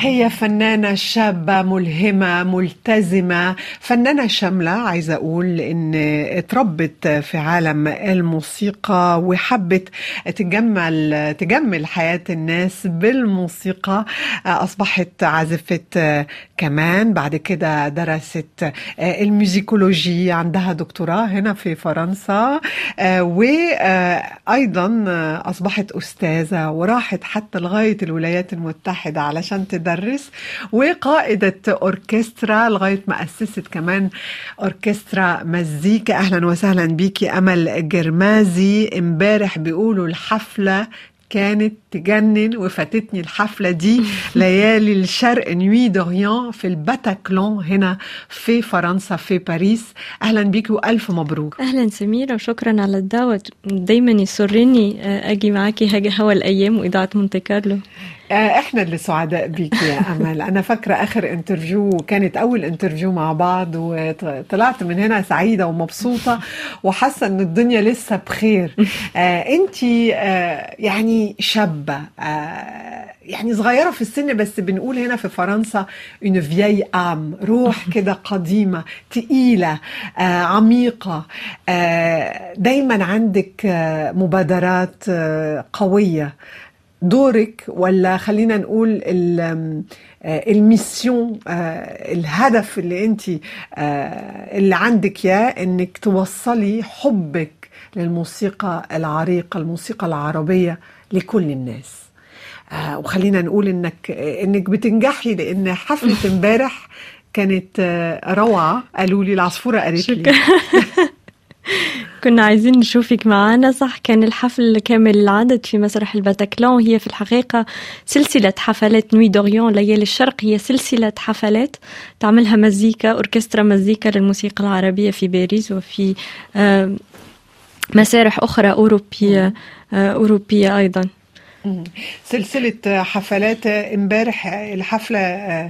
هي فنانة شابة ملهمة ملتزمة فنانة شاملة عايزة أقول إن اتربت في عالم الموسيقى وحبت تجمل تجمل حياة الناس بالموسيقى أصبحت عازفة كمان بعد كده درست الميوزيكولوجي عندها دكتوراه هنا في فرنسا وأيضا أصبحت أستاذة وراحت حتى لغاية الولايات المتحدة علشان تدرس وقائدة أوركسترا لغاية ما أسست كمان أوركسترا مزيكا أهلا وسهلا بيكي أمل جرمازي امبارح بيقولوا الحفلة كانت تجنن وفاتتني الحفلة دي ليالي الشرق نوي دوريان في الباتاكلون هنا في فرنسا في باريس أهلا بيك وألف مبروك أهلا سميرة وشكرا على الدعوة دايما يسرني أجي معاكي هوا الأيام وإذاعة مونتي كارلو احنا اللي سعداء بيك يا امل انا فاكره اخر انترفيو كانت اول انترفيو مع بعض وطلعت من هنا سعيده ومبسوطه وحاسه ان الدنيا لسه بخير آه انت آه يعني شابه آه يعني صغيره في السن بس بنقول هنا في فرنسا اون فيي ام روح كده قديمه تقيله آه عميقه آه دايما عندك آه مبادرات آه قويه دورك ولا خلينا نقول الميسيون الهدف اللي انت اللي عندك يا انك توصلي حبك للموسيقى العريقه الموسيقى العربيه لكل الناس وخلينا نقول انك انك بتنجحي لان حفله امبارح كانت روعه قالوا لي العصفوره قالت لي كنا عايزين نشوفك معانا صح كان الحفل كامل العدد في مسرح الباتاكلون هي في الحقيقة سلسلة حفلات نوي دوريون ليالي الشرق هي سلسلة حفلات تعملها مزيكا أوركسترا مزيكا للموسيقى العربية في باريس وفي مسارح أخرى أوروبية أوروبية أيضا سلسلة حفلات امبارح الحفلة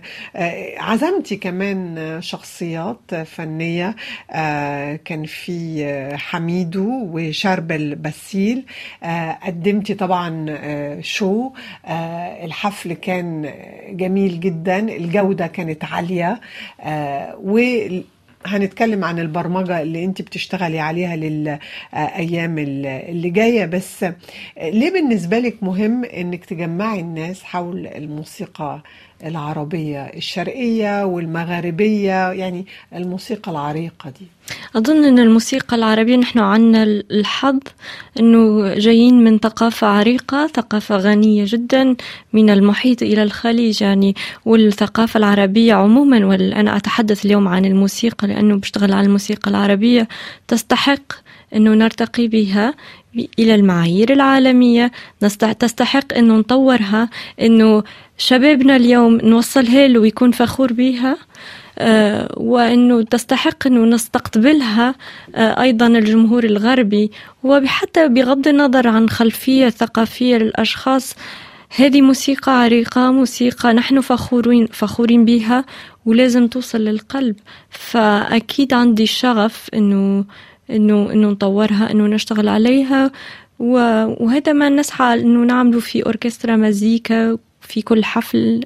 عزمتي كمان شخصيات فنية كان في حميدو وشاربل باسيل قدمتي طبعا شو الحفل كان جميل جدا الجودة كانت عالية و هنتكلم عن البرمجة اللي انت بتشتغلي عليها للأيام اللي جاية بس ليه بالنسبة لك مهم انك تجمعي الناس حول الموسيقى العربية الشرقية والمغاربية يعني الموسيقى العريقة دي أظن أن الموسيقى العربية نحن عنا الحظ أنه جايين من ثقافة عريقة ثقافة غنية جدا من المحيط إلى الخليج يعني والثقافة العربية عموما وأنا أتحدث اليوم عن الموسيقى لأنه بشتغل على الموسيقى العربية تستحق أنه نرتقي بها إلى المعايير العالمية تستحق أنه نطورها أنه شبابنا اليوم نوصلها له ويكون فخور بها آه وأنه تستحق أنه نستقبلها آه أيضا الجمهور الغربي وحتى بغض النظر عن خلفية ثقافية للأشخاص هذه موسيقى عريقة موسيقى نحن فخورين فخورين بها ولازم توصل للقلب فأكيد عندي الشغف أنه انه انه نطورها انه نشتغل عليها وهذا ما نسعى انه نعمله في اوركسترا مزيكا في كل حفل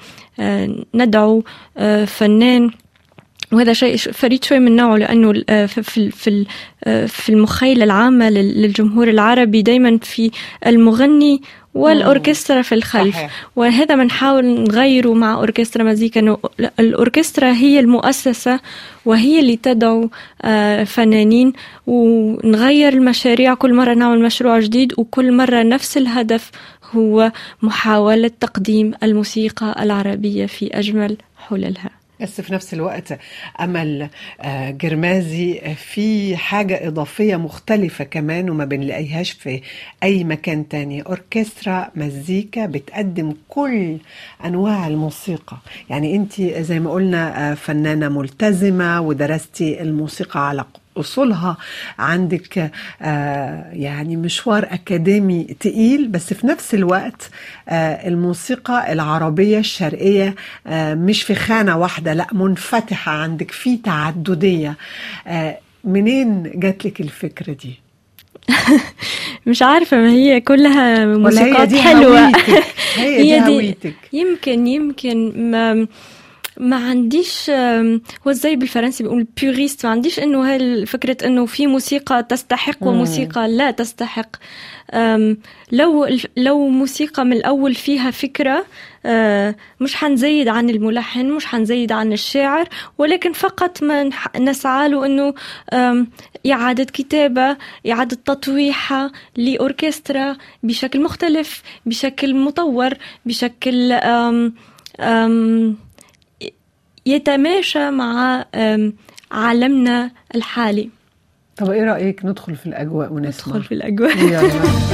ندعو فنان وهذا شيء فريد شوي من نوعه لانه في في في المخيله العامه للجمهور العربي دايما في المغني والأوركسترا في الخلف صحيح. وهذا بنحاول نغيره مع أوركسترا مزيكا أنه الأوركسترا هي المؤسسة وهي اللي تدعو فنانين ونغير المشاريع كل مرة نعمل مشروع جديد وكل مرة نفس الهدف هو محاولة تقديم الموسيقى العربية في أجمل حللها بس في نفس الوقت امل جرمازي في حاجه اضافيه مختلفه كمان وما بنلاقيهاش في اي مكان تاني اوركسترا مزيكا بتقدم كل انواع الموسيقى يعني انت زي ما قلنا فنانه ملتزمه ودرستي الموسيقى على اصولها عندك آه يعني مشوار اكاديمي تقيل بس في نفس الوقت آه الموسيقى العربيه الشرقيه آه مش في خانه واحده لا منفتحه عندك في تعدديه منين جات لك الفكره دي مش عارفة ما هي كلها ولا هي موسيقات دي حلوة هويتك هي دي هي دي- هويتك يمكن يمكن ما ما عنديش آم، هو ازاي بالفرنسي بيقول بيوريست ما عنديش انه هاي فكرة انه في موسيقى تستحق وموسيقى لا تستحق آم، لو لو موسيقى من الاول فيها فكرة آه، مش حنزيد عن الملحن مش حنزيد عن الشاعر ولكن فقط ما نح- نسعى له انه آم، إعادة كتابة إعادة تطويحها لأوركسترا بشكل مختلف بشكل مطور بشكل آم آم يتماشى مع آم عالمنا الحالي طب ايه رايك ندخل في الاجواء ونسمع ندخل في الأجواء يلا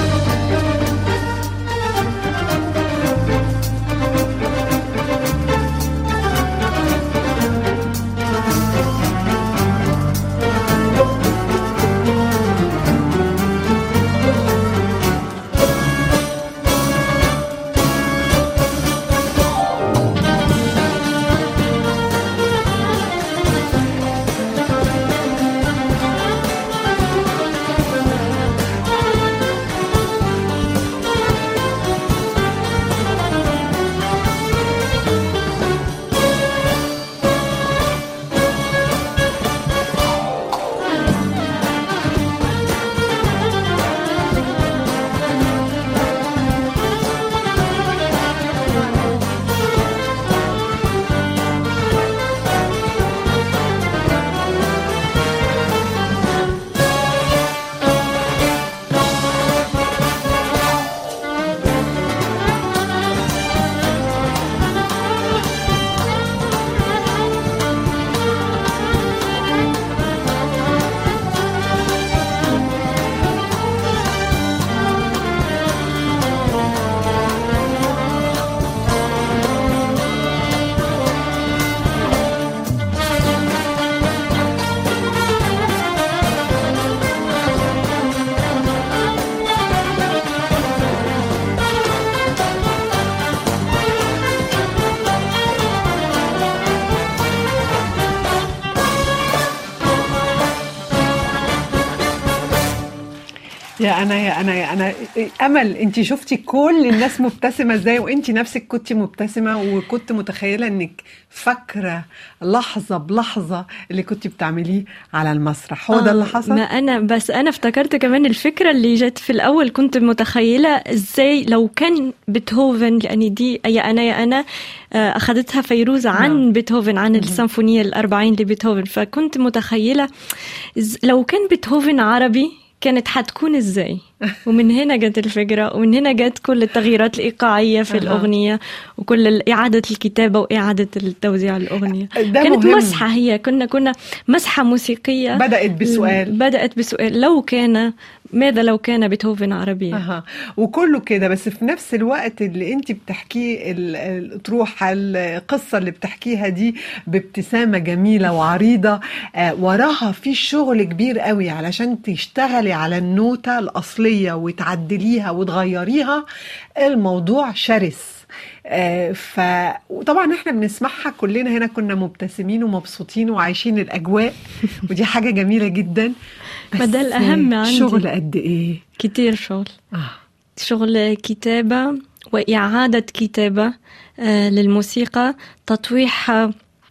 يا انا يا انا يا انا امل انت شفتي كل الناس مبتسمه ازاي وانت نفسك كنت مبتسمه وكنت متخيله انك فاكره لحظه بلحظه اللي كنت بتعمليه على المسرح هو ده اللي حصل ما انا بس انا افتكرت كمان الفكره اللي جت في الاول كنت متخيله ازاي لو كان بيتهوفن لاني دي يا انا يا انا آه، اخذتها فيروز عن نعم. بيتهوفن عن السيمفونيه الأربعين لبيتهوفن فكنت متخيله إز- لو كان بيتهوفن عربي كانت حتكون ازاي ومن هنا جت الفكره ومن هنا جت كل التغييرات الايقاعيه في أها. الاغنيه وكل ال- اعاده الكتابه واعاده التوزيع الاغنيه ده كانت مهم. مسحه هي كنا كنا مسحه موسيقيه بدات بسؤال بدأت بسؤال لو كان ماذا لو كان بيتهوفن عربيا أها. وكله كده بس في نفس الوقت اللي انت بتحكيه ال- الأطروحة القصة اللي بتحكيها دي بابتسامة جميلة وعريضة آه وراها في شغل كبير قوي علشان تشتغلي على النوتة الأصلية وتعدليها وتغيريها الموضوع شرس آه، ف وطبعا احنا بنسمعها كلنا هنا كنا مبتسمين ومبسوطين وعايشين الاجواء ودي حاجه جميله جدا ما ده الأهم عندي. شغل قد ايه كتير شغل آه. شغل كتابة وإعادة كتابة آه، للموسيقى تطويحها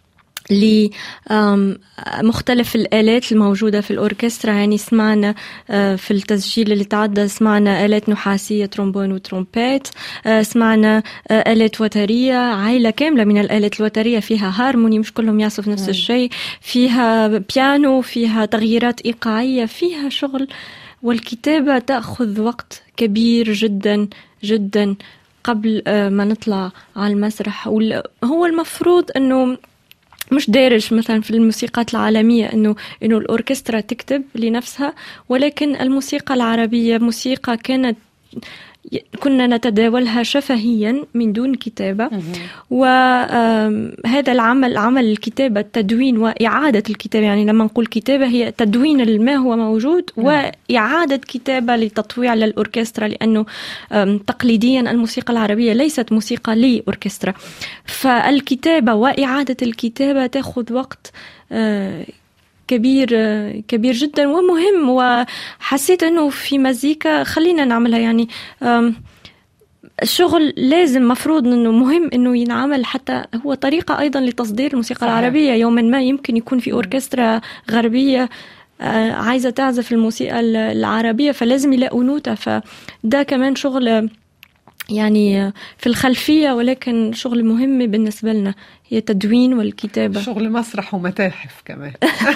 لمختلف الآلات الموجودة في الأوركسترا يعني سمعنا آه، في التسجيل اللي تعدى سمعنا آلات نحاسية ترومبون وترومبيت آه، سمعنا آه، آلات وترية عائلة كاملة من الآلات الوترية فيها هارموني مش كلهم يعزفوا نفس الشيء فيها بيانو فيها تغييرات إيقاعية فيها شغل والكتابة تأخذ وقت كبير جدا جدا قبل آه، ما نطلع على المسرح وال- هو المفروض انه مش دارج مثلا في الموسيقات العالمية انه انه الاوركسترا تكتب لنفسها ولكن الموسيقى العربية موسيقى كانت ي- كنا نتداولها شفهيا من دون كتابة وهذا العمل عمل الكتابة التدوين وإعادة الكتابة يعني لما نقول كتابة هي تدوين ما هو موجود وإعادة كتابة لتطويع للأوركسترا لأنه آم، تقليديا الموسيقى العربية ليست موسيقى لأوركسترا فالكتابة وإعادة الكتابة تأخذ وقت آه، كبير كبير جدا ومهم وحسيت انه في مزيكا خلينا نعملها يعني الشغل لازم مفروض انه مهم انه ينعمل حتى هو طريقه ايضا لتصدير الموسيقى صحيح. العربيه يوما ما يمكن يكون في اوركسترا غربيه آه، عايزه تعزف الموسيقى العربيه فلازم يلاقوا نوتة فده كمان شغل يعني في الخلفية ولكن شغل مهم بالنسبة لنا هي التدوين والكتابة شغل مسرح ومتاحف كمان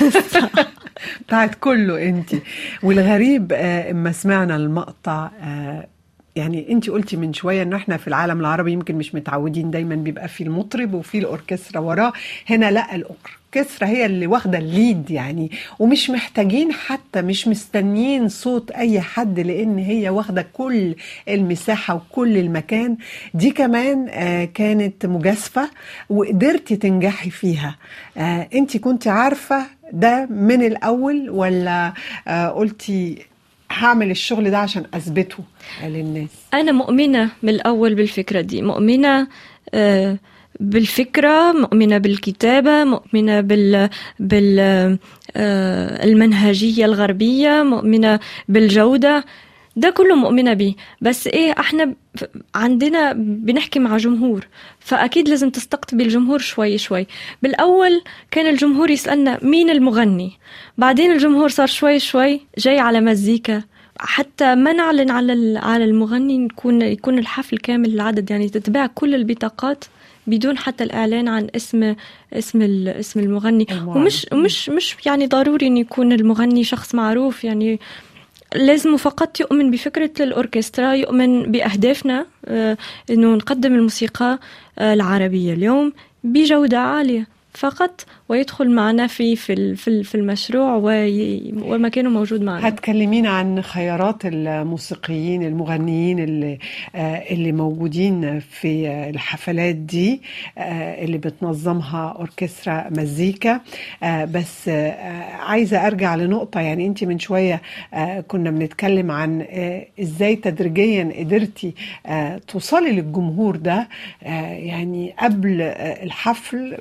بتاعت كله انت والغريب آه، اما سمعنا المقطع آه، يعني انت قلتي من شويه ان احنا في العالم العربي يمكن مش متعودين دايما بيبقى في المطرب وفي الاوركسترا وراه هنا لا الاوركسترا هي اللي واخده الليد يعني ومش محتاجين حتى مش مستنيين صوت اي حد لان هي واخده كل المساحه وكل المكان دي كمان آه كانت مجازفه وقدرتي تنجحي فيها آه انت كنت عارفه ده من الاول ولا آه قلتي هعمل الشغل ده عشان اثبته للناس انا مؤمنه من الاول بالفكره دي مؤمنه آه، بالفكرة مؤمنة بالكتابة مؤمنة بال, بال آه، المنهجية الغربية مؤمنة بالجودة ده كله مؤمنة به بس ايه احنا عندنا بنحكي مع جمهور فاكيد لازم تستقطبي الجمهور شوي شوي بالاول كان الجمهور يسالنا مين المغني بعدين الجمهور صار شوي شوي جاي على مزيكا حتى ما نعلن على على المغني نكون يكون الحفل كامل العدد يعني تتباع كل البطاقات بدون حتى الاعلان عن اسم اسم اسم المغني ومش مش مش يعني ضروري ان يكون المغني شخص معروف يعني لازم فقط يؤمن بفكرة الأوركسترا يؤمن بأهدافنا آه، أنه نقدم الموسيقى آه، العربية اليوم بجودة عالية فقط ويدخل معنا في في في المشروع ومكانه موجود معنا هتكلمينا عن خيارات الموسيقيين المغنيين اللي آه، اللي موجودين في الحفلات دي آه، اللي بتنظمها اوركسترا مزيكا آه، بس عايزه ارجع لنقطه يعني انت من شويه كنا بنتكلم عن ازاي تدريجيا قدرتي توصلي للجمهور ده يعني قبل الحفل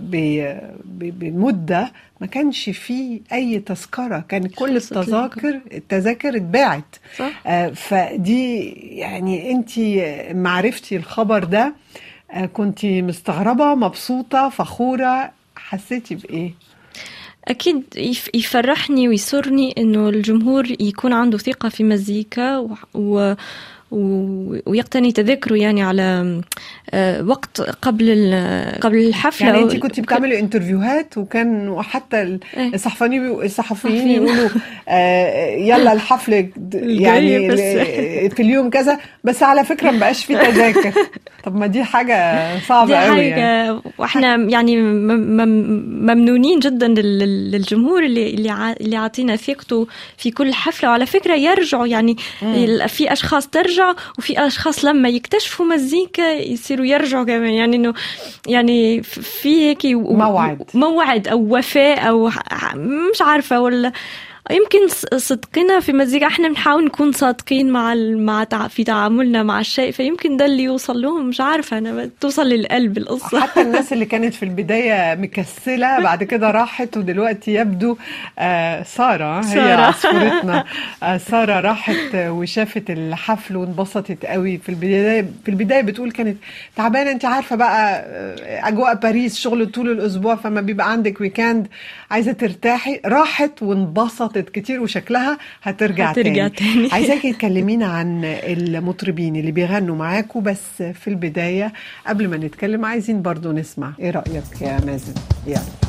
بمده ما كانش فيه اي تذكره كان كل التذاكر التذاكر اتباعت صح. آه فدي يعني انت معرفتي الخبر ده آه كنت مستغربه مبسوطه فخوره حسيتي بايه أكيد يفرحني ويسرني إنه الجمهور يكون عنده ثقة في مزيكا و... و... ويقتني تذكره يعني على آه، وقت قبل قبل الحفله يعني انت كنت بتعملي انترفيوهات وكان وحتى إيه. الصحفيين الصحفيين يقولوا آه، يلا الحفله يعني في اليوم كذا بس على فكره ما بقاش في تذاكر طب ما دي حاجه صعبه دي قوي يعني واحنا يعني ممنونين جدا للجمهور اللي اللي عاطينا ثقته في كل حفله وعلى فكره يرجعوا يعني في اشخاص ترجع وفي اشخاص لما يكتشفوا مزيكا يصيروا يرجعوا كمان يعني انه يعني في هيك موعد موعد او وفاء او مش عارفه ولا يمكن صدقنا في مزيكا احنا بنحاول نكون صادقين مع مع في تعاملنا مع الشيء فيمكن ده اللي يوصل لهم مش عارفه انا توصل للقلب القصه حتى الناس اللي كانت في البدايه مكسله بعد كده راحت ودلوقتي يبدو آه ساره هي عصفورتنا آه ساره راحت وشافت الحفل وانبسطت قوي في البدايه في البدايه بتقول كانت تعبانه انت عارفه بقى آه، اجواء باريس شغل طول الاسبوع فما بيبقى عندك ويكاند عايزه ترتاحي راحت وانبسطت انبسطت كتير وشكلها هترجع, هترجع تاني, تاني. عايزاكي تكلمينا عن المطربين اللي بيغنوا معاكوا بس في البداية قبل ما نتكلم عايزين برضو نسمع ايه رأيك يا مازن يلا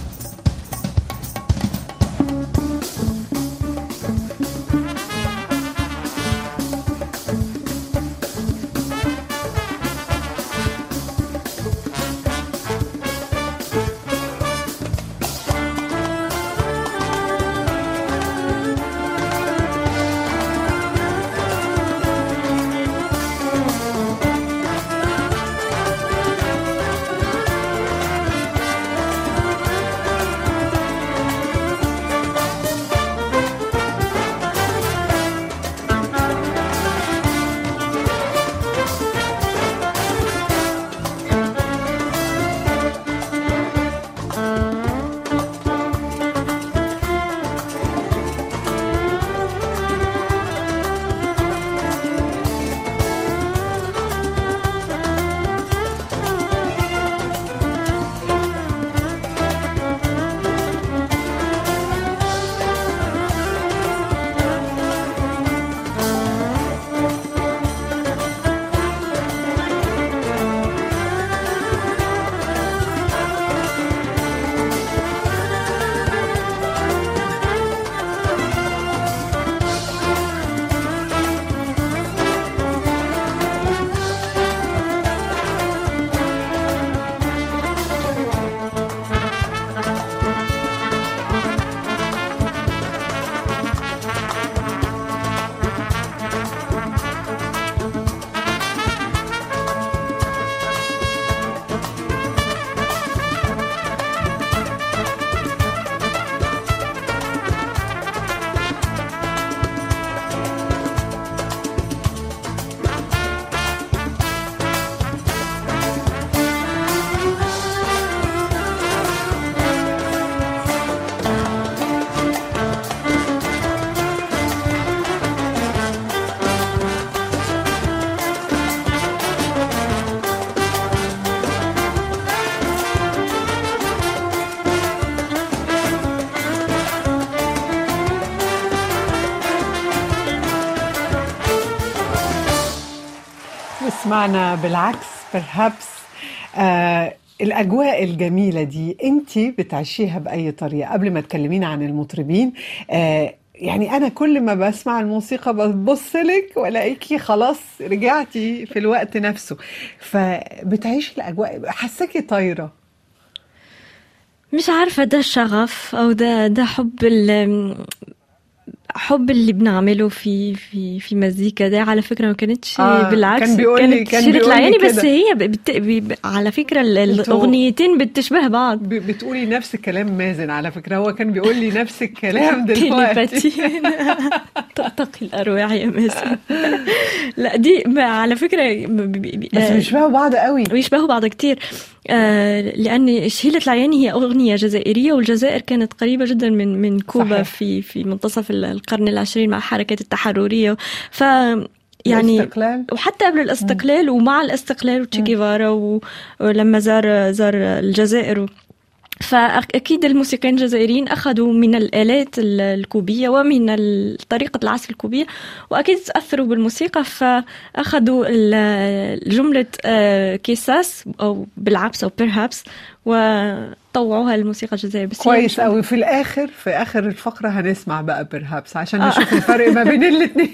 تسمعنا بالعكس perhaps آه الأجواء الجميلة دي أنت بتعيشيها بأي طريقة قبل ما تكلمينا عن المطربين آه يعني أنا كل ما بسمع الموسيقى ببص لك وألاقيكي خلاص رجعتي في الوقت نفسه فبتعيشي الأجواء حاساكي طايرة مش عارفة ده شغف أو ده ده حب ال حب اللي بنعمله في في في مزيكا ده على فكره ما كانتش آه، بالعكس كان بيقول لي- كانت كان شيرة بيقول لي العياني بس كده. هي بت... ب... على فكره ال- انتوا- الاغنيتين بتشبه بعض ب- بتقولي نفس كلام مازن على فكرة هو كان بيقول لي نفس الكلام دلوقتي تيليباتين تلتقي الارواح يا مازن لا دي ما على فكره ب- ب- ب- بس آه، بيشبهوا بعض قوي بيشبهوا بعض كتير آه لأن شهيلة العياني هي أغنية جزائرية والجزائر كانت قريبة جدا من من كوبا صحيح. في في منتصف القرن العشرين مع حركات التحررية ف يعني الاستقلال وحتى قبل الاستقلال ومع الاستقلال وتشي جيفارا و- ولما زار زار الجزائر فأكيد الموسيقيين الجزائريين أخذوا من الآلات ال- الكوبية ومن ال- طريقة العزف الكوبية وأكيد تأثروا بالموسيقى فأخذوا ال- جملة آه، كيساس أو بالعبس أو بيرهابس وطوعوها للموسيقى الجزائرية بس هي كويس مش- قوي في الاخر في اخر الفقره هنسمع بقى بيرهابس عشان نشوف الفرق ما بين الاثنين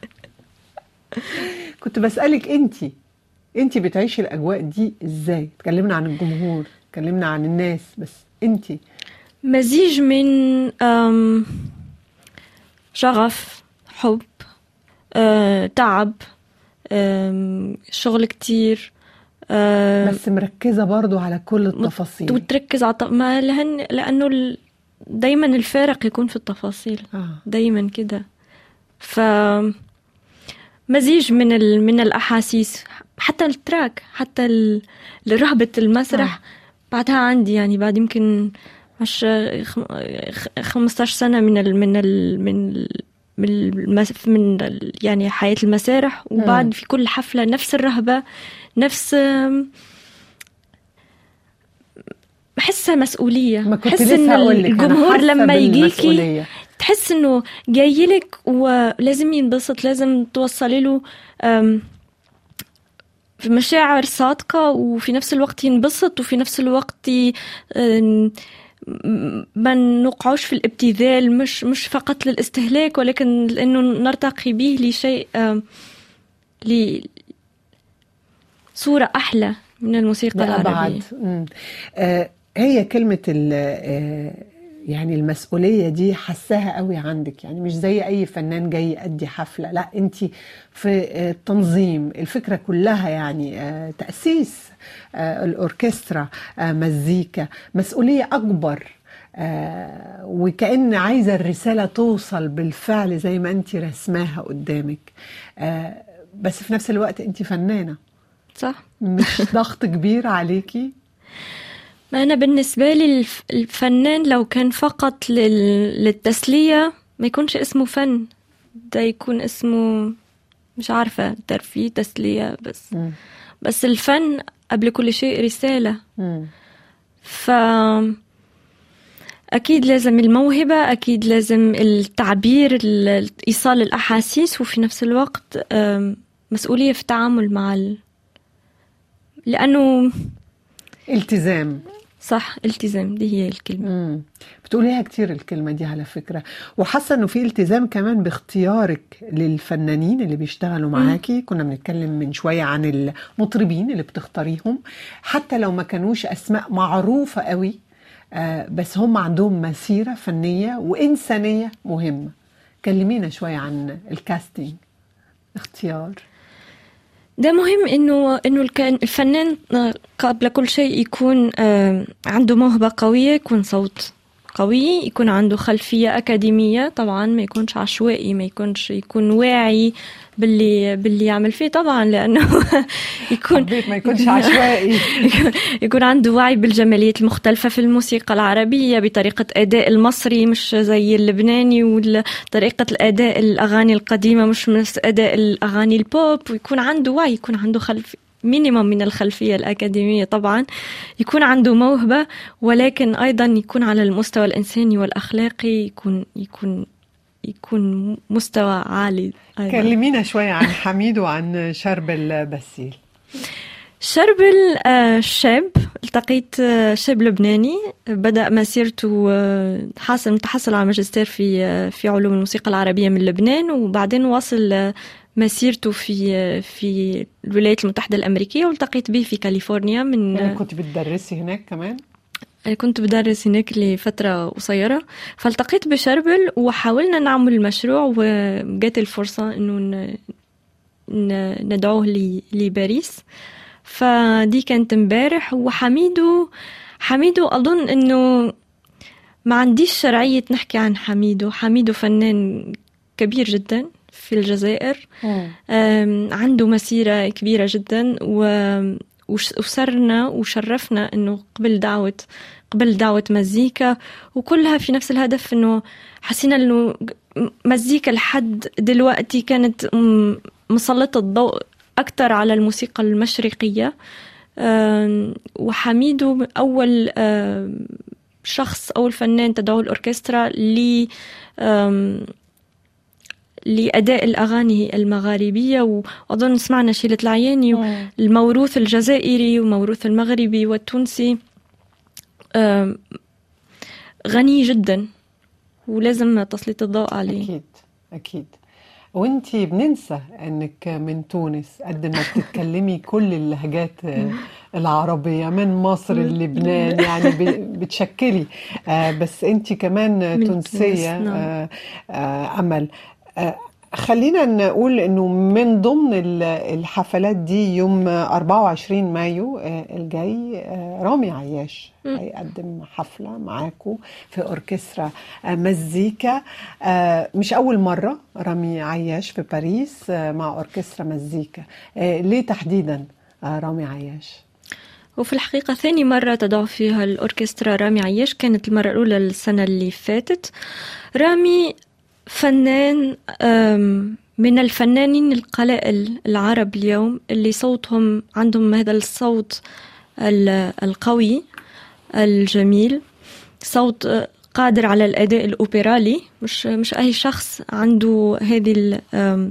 كنت بسالك انت انت بتعيشي الاجواء دي ازاي اتكلمنا عن الجمهور اتكلمنا عن الناس بس انت مزيج من أم، شغف حب أه، تعب أم، شغل كتير أه، بس مركزه برضو على كل التفاصيل وتركز على الط- ما لهن لأنه ال- دايما الفارق يكون في التفاصيل آه. دايما كده ف مزيج من ال... من الأحاسيس حتى التراك حتى ال... رهبة المسرح آه. بعدها عندي يعني بعد يمكن عش... خم... خ- 15 سنة من ال... من ال... من ال... من المس... من ال... يعني حياة المسارح وبعد مم. في كل حفلة نفس الرهبة نفس بحسها مسؤولية ما كنت بحس لسه إن هقول لك أنا الجمهور حاسة لما يجيكي بالمسؤولية. تحس انه جاي لك ولازم ينبسط لازم توصلي له أم، في مشاعر صادقة وفي نفس الوقت ينبسط وفي نفس الوقت ي- أم، ما نوقعوش في الابتذال مش مش فقط للاستهلاك ولكن لانه نرتقي به لشيء أم، لصورة احلى من الموسيقى ده العربية أبعد مم. آه هي كلمة ال آه يعني المسؤولية دي حساها قوي عندك يعني مش زي أي فنان جاي يأدي حفلة لا أنت في آه التنظيم الفكرة كلها يعني آه تأسيس آه الأوركسترا آه مزيكا مسؤولية أكبر آه وكأن عايزة الرسالة توصل بالفعل زي ما أنت رسماها قدامك آه بس في نفس الوقت أنت فنانة صح مش ضغط كبير عليكي ما أنا بالنسبة لي الف- الفنان لو كان فقط لل... للتسلية ما يكونش اسمه فن ده يكون اسمه مش عارفة ترفيه تسلية بس مم. بس الفن قبل كل شيء رسالة مم. ف أكيد لازم الموهبة أكيد لازم التعبير ال- إيصال الأحاسيس وفي نفس الوقت أم، مسؤولية في التعامل مع ال... لأنه التزام صح التزام دي هي الكلمة مم. بتقوليها كتير الكلمة دي على فكرة وحاسة انه في التزام كمان باختيارك للفنانين اللي بيشتغلوا معاكي كنا بنتكلم من شوية عن المطربين اللي بتختاريهم حتى لو ما كانوش اسماء معروفة قوي آه بس هم عندهم مسيرة فنية وإنسانية مهمة كلمينا شوية عن الكاستينج اختيار ده مهم انه انه الكان- الفنان آه، قبل كل شيء يكون آه، عنده موهبة قوية يكون صوت قوي يكون عنده خلفية أكاديمية طبعا ما يكونش عشوائي ما يكونش يكون واعي باللي باللي يعمل فيه طبعا لأنه يكون حبيت ما يكونش عشوائي يكون عنده وعي بالجماليات المختلفة في الموسيقى العربية بطريقة أداء المصري مش زي اللبناني وطريقة الأداء الأغاني القديمة مش مثل أداء الأغاني البوب ويكون عنده وعي يكون عنده خلف مينيموم من الخلفية الأكاديمية طبعا يكون عنده موهبة ولكن أيضا يكون على المستوى الإنساني والأخلاقي يكون يكون يكون مستوى عالي أيضا. كلمينا شوية عن حميد وعن شربل باسيل شربل شاب التقيت شاب لبناني بدأ مسيرته حاصل متحصل على ماجستير في في علوم الموسيقى العربية من لبنان وبعدين واصل مسيرته في في الولايات المتحدة الأمريكية والتقيت به في كاليفورنيا من يعني كنت بتدرسي هناك كمان؟ كنت بدرس هناك لفترة قصيرة فالتقيت بشربل وحاولنا نعمل مشروع وجات الفرصة إنه ندعوه لباريس فدي كانت امبارح وحميدو حميدو أظن إنه ما عنديش شرعية نحكي عن حميدو حميدو فنان كبير جدا في الجزائر عنده مسيرة كبيرة جدا وصرنا وشرفنا انه قبل دعوة قبل دعوة مزيكا وكلها في نفس الهدف انه حسينا انه مزيكا لحد دلوقتي كانت مسلطة الضوء أكثر على الموسيقى المشرقية وحميدو أول شخص أول فنان تدعو الأوركسترا ل لأداء الأغاني المغاربية وأظن سمعنا شيلة العياني الموروث الجزائري والموروث المغربي والتونسي غني جدا ولازم تسليط الضوء عليه أكيد أكيد وانتي بننسى انك من تونس قد ما بتتكلمي كل اللهجات العربية من مصر للبنان يعني بتشكلي بس انتي كمان تونسية نعم. امل خلينا نقول انه من ضمن الحفلات دي يوم 24 مايو الجاي رامي عياش هيقدم حفلة معاكم في أوركسترا مزيكا مش أول مرة رامي عياش في باريس مع أوركسترا مزيكا ليه تحديدا رامي عياش؟ وفي الحقيقة ثاني مرة تدعو فيها الأوركسترا رامي عياش كانت المرة الأولى السنة اللي فاتت رامي فنان من الفنانين القلائل العرب اليوم اللي صوتهم عندهم هذا الصوت القوي الجميل صوت قادر على الأداء الأوبرالي مش مش أي شخص عنده هذه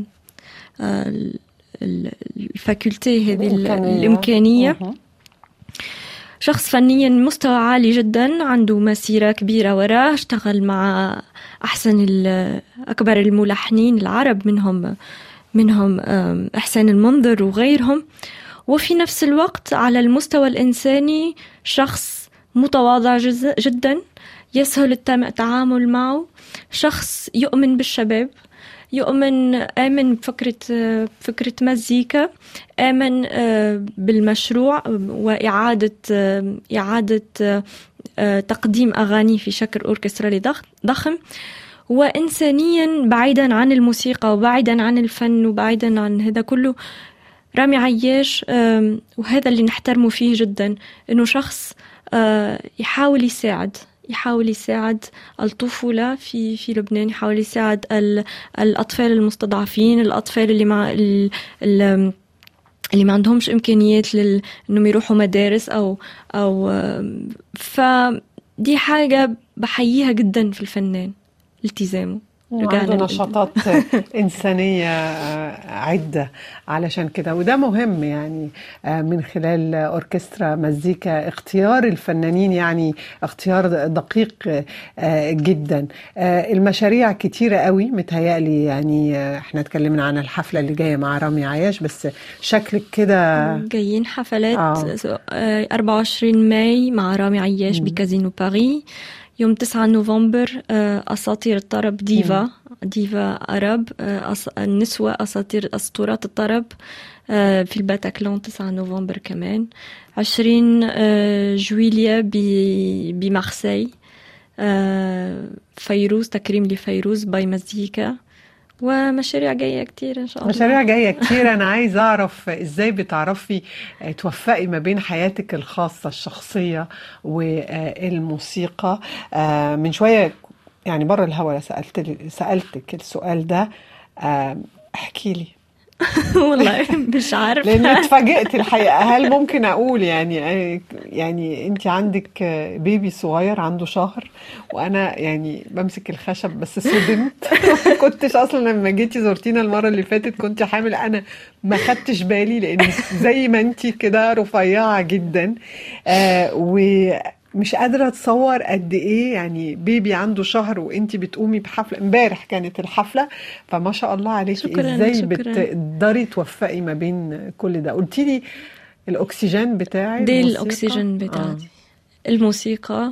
الفاكولتي هذه الإمكانية شخص فنيا مستوى عالي جدا عنده مسيرة كبيرة وراه اشتغل مع أحسن أكبر الملحنين العرب منهم منهم إحسان المنظر وغيرهم وفي نفس الوقت على المستوى الإنساني شخص متواضع جدا يسهل التعامل معه شخص يؤمن بالشباب يؤمن آمن بفكرة فكرة مزيكا آمن بالمشروع وإعادة إعادة تقديم أغاني في شكل أوركسترالي ضخم وإنسانيا بعيدا عن الموسيقى وبعيدا عن الفن وبعيدا عن هذا كله رامي عياش وهذا اللي نحترمه فيه جدا إنه شخص يحاول يساعد يحاول يساعد الطفولة في في لبنان يحاول يساعد الأطفال المستضعفين الأطفال اللي مع اللي ما عندهمش إمكانيات لل... إنهم يروحوا مدارس أو أو فدي حاجة بحييها جدا في الفنان التزامه عنده نشاطات إنسانية عدة علشان كده وده مهم يعني من خلال أوركسترا مزيكا اختيار الفنانين يعني اختيار دقيق جدا المشاريع كتيرة قوي متهيألي يعني احنا اتكلمنا عن الحفلة اللي جاية مع رامي عياش بس شكلك كده جايين حفلات آه. 24 ماي مع رامي عياش بكازينو باري يوم 9 نوفمبر أساطير الطرب ديفا ديفا عرب النسوة أساطير أسطورات الطرب في الباتاكلون 9 نوفمبر كمان 20 جويليا بمارسي فيروز تكريم لفيروز باي مزيكا ومشاريع جاية كتير إن شاء الله مشاريع جاية كتير أنا عايز أعرف إزاي بتعرفي توفقي ما بين حياتك الخاصة الشخصية والموسيقى من شوية يعني بره الهوا سألت سألتك السؤال ده احكي لي والله مش عارفة لان اتفاجئت الحقيقه هل ممكن اقول يعني يعني انت عندك بيبي صغير عنده شهر وانا يعني بمسك الخشب بس صدمت ما كنتش اصلا لما جيتي زرتينا المره اللي فاتت كنت حامل انا ما خدتش بالي لان زي ما انت كده رفيعه جدا آه و مش قادرة اتصور قد ايه يعني بيبي عنده شهر وانت بتقومي بحفلة امبارح كانت الحفلة فما شاء الله عليكي شكراً، ازاي شكراً. بتقدري توفقي ما بين كل ده قلتي لي الاكسجين بتاعي دي الموسيقى؟ الأكسجين بتاعتي الموسيقى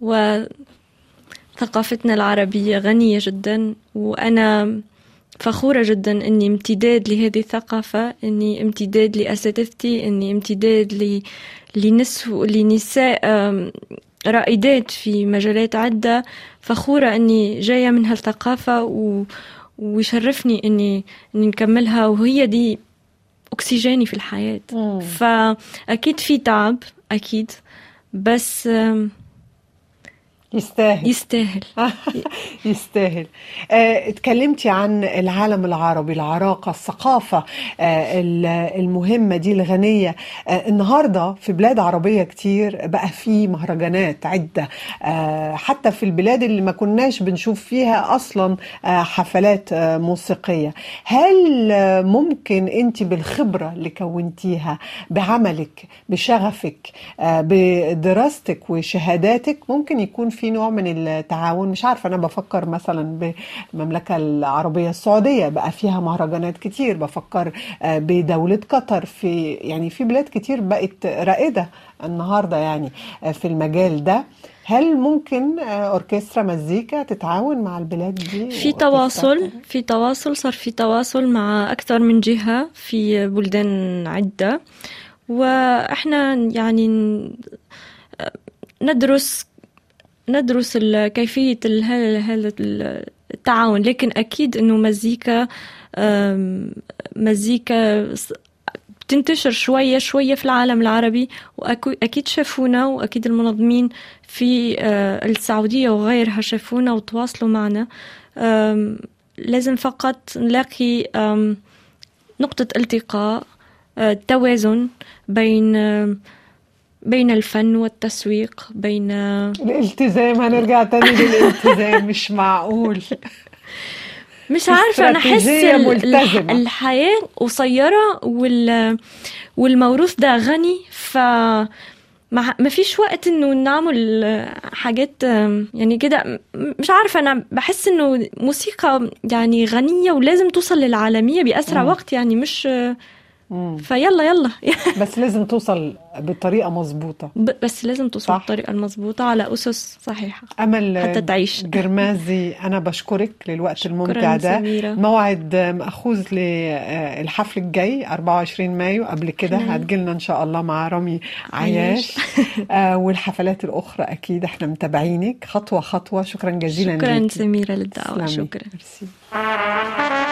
وثقافتنا العربية غنية جدا وأنا فخورة جدا أني امتداد لهذه الثقافة أني امتداد لأساتذتي أني امتداد ل... لنسو... لنساء آم، رائدات في مجالات عدة فخورة أني جاية من هالثقافة و... ويشرفني أني أني نكملها وهي دي أكسجيني في الحياة مم. فأكيد في تعب أكيد بس آم، يستاهل يستاهل يستاهل آه، اتكلمتي عن العالم العربي العراقة الثقافة آه، ال- المهمة دي الغنية آه، النهاردة في بلاد عربية كتير بقى في مهرجانات عدة آه، حتى في البلاد اللي ما كناش بنشوف فيها أصلا آه، حفلات آه، موسيقية هل آه، ممكن أنت بالخبرة اللي كونتيها بعملك بشغفك آه، بدراستك وشهاداتك ممكن يكون في نوع من التعاون مش عارفة أنا بفكر مثلا بالمملكة العربية السعودية بقى فيها مهرجانات كتير بفكر آه، بدولة قطر في يعني في بلاد كتير بقت رائدة النهاردة يعني آه، في المجال ده هل ممكن آه، أوركسترا مزيكا تتعاون مع البلاد دي في وأوركسترا تواصل تانية؟ في تواصل صار في تواصل مع أكثر من جهة في بلدان عدة وإحنا يعني ن- ندرس ندرس ال- كيفية ال- هل- هذا ال- التعاون لكن أكيد إنه مزيكا أم، مزيكا س- تنتشر شوية شوية في العالم العربي وأكيد شافونا وأكيد المنظمين في آه، السعودية وغيرها شافونا وتواصلوا معنا أم، لازم فقط نلاقي أم، نقطة التقاء آه، توازن بين آم، بين الفن والتسويق بين الالتزام هنرجع تاني للالتزام مش معقول مش عارفة أنا أحس استراتيجية ال- الح- ملتزمة. الحياة قصيرة وال والموروث ده غني ف ما ما فيش وقت انه نعمل حاجات آم، يعني كده م- مش عارفة انا بحس انه موسيقى يعني غنية ولازم توصل للعالمية بأسرع مم. وقت يعني مش مم. فيلا يلا بس لازم توصل بطريقة مظبوطة ب- بس لازم توصل صح. بالطريقة المضبوطة على أسس صحيحة أمل حتى تعيش. جرمازي أنا بشكرك للوقت الممتع شكراً ده سميرة. موعد مأخوذ للحفل الجاي 24 مايو قبل كده نعم. هتجيلنا إن شاء الله مع رامي عياش. عياش آه، والحفلات الأخرى أكيد احنا متابعينك خطوة خطوة شكرا جزيلا شكرا ليكي. سميرة للدعوة تسلمي. شكرا ميرسي